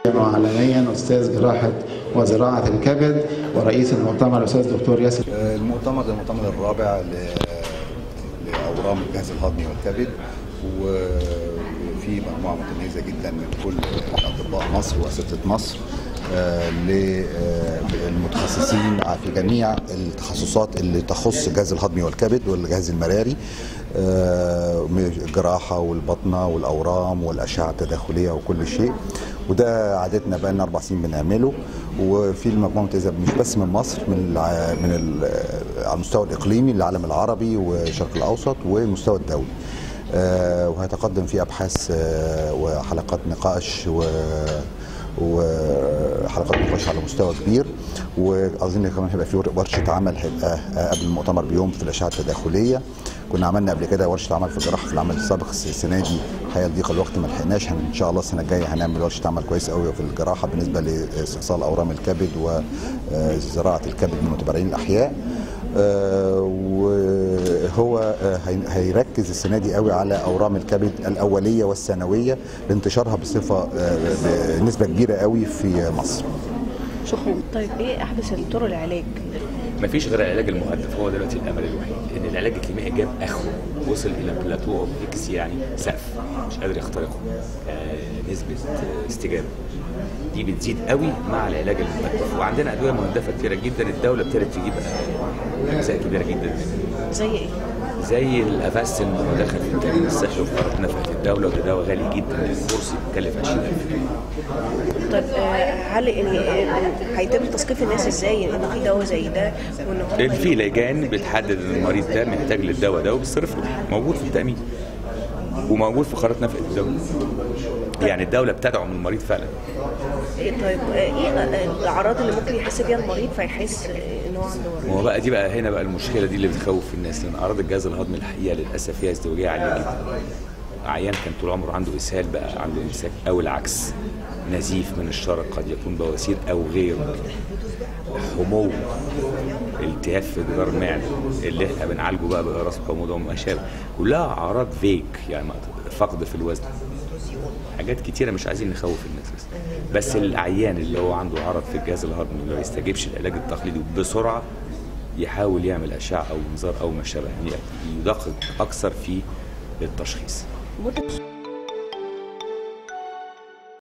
وعالميا استاذ جراحه وزراعه الكبد ورئيس المؤتمر الاستاذ دكتور ياسر المؤتمر ده المؤتمر الرابع ل- لاورام الجهاز الهضمي والكبد وفي مجموعه متميزه جدا من كل اطباء مصر واساتذه مصر آه، للمتخصصين في جميع التخصصات اللي تخص الجهاز الهضمي والكبد والجهاز المراري آه، الجراحه والبطنه والاورام والاشعه التداخليه وكل شيء وده عادتنا بقى لنا اربع سنين بنعمله وفي المجموعه ممتازه مش بس من مصر من الع... من ال... على المستوى الاقليمي العالم العربي والشرق الاوسط والمستوى الدولي آه، وهيتقدم فيه ابحاث آه، وحلقات نقاش و وحلقات نقاش على مستوى كبير واظن كمان هيبقى في ورشه عمل هيبقى قبل المؤتمر بيوم في الاشعه التداخليه كنا عملنا قبل كده ورشه عمل في الجراحه في العمل السابق السنه دي الحقيقه ضيق الوقت ما لحقناش هن- ان شاء الله السنه الجايه هنعمل ورشه عمل كويس قوي في الجراحه بالنسبه لاستئصال اورام الكبد وزراعه الكبد من متبرعين الاحياء آه، وهو آه، هي- هيركز السنه دي قوي على اورام الكبد الاوليه والثانويه لانتشارها بصفه آه، بنسبه كبيره قوي في مصر شكرا طيب ايه احدث الطرق العلاج مفيش غير العلاج المهدف هو دلوقتي الامل الوحيد ان العلاج الكيميائي جاب اخره وصل الى بلاتو او اكس يعني سقف مش قادر يخترقه آه نسبه آه، استجابه دي بتزيد قوي مع العلاج المهدف وعندنا ادويه مهدفه كتيره جدا الدوله ابتدت تجيب آه، اجزاء كبيره جدا منها زي ايه زي الافاسن اللي دخل في التامين الصحي وفرض نفقه الدوله وده دواء غالي جدا الكرسي بيكلف 20000 جنيه طيب آه، هل يعني آه، هيتم تثقيف الناس ازاي ان في دواء زي ده وان هم في لجان بتحدد ان المريض ده محتاج للدواء ده وبيصرف له موجود في التامين وموجود في قرارات نفقه الدوله يعني الدوله بتدعم المريض فعلا إيه طيب آه، ايه آه، الاعراض اللي ممكن يحس بيها المريض فيحس آه، ان هو عنده ورم ما هو بقى دي بقى هنا بقى المشكله دي اللي بتخوف الناس لان اعراض الجهاز الهضمي الحقيقه للاسف فيها ازدواجيه عاليه جدا عيان كان طول عمره عنده اسهال بقى عنده امساك او العكس نزيف من الشرق قد يكون بواسير او غيره حمو التهاب في جدار المعده اللي احنا بنعالجه بقى بقراص حموضه وما شابه كلها اعراض فيك يعني فقد في الوزن حاجات كتيرة مش عايزين نخوف الناس بس بس العيان اللي هو عنده عرض في الجهاز الهضمي ما بيستجيبش العلاج التقليدي بسرعة يحاول يعمل أشعة أو منظار أو ما شابه يعني يدقق أكثر في التشخيص مدة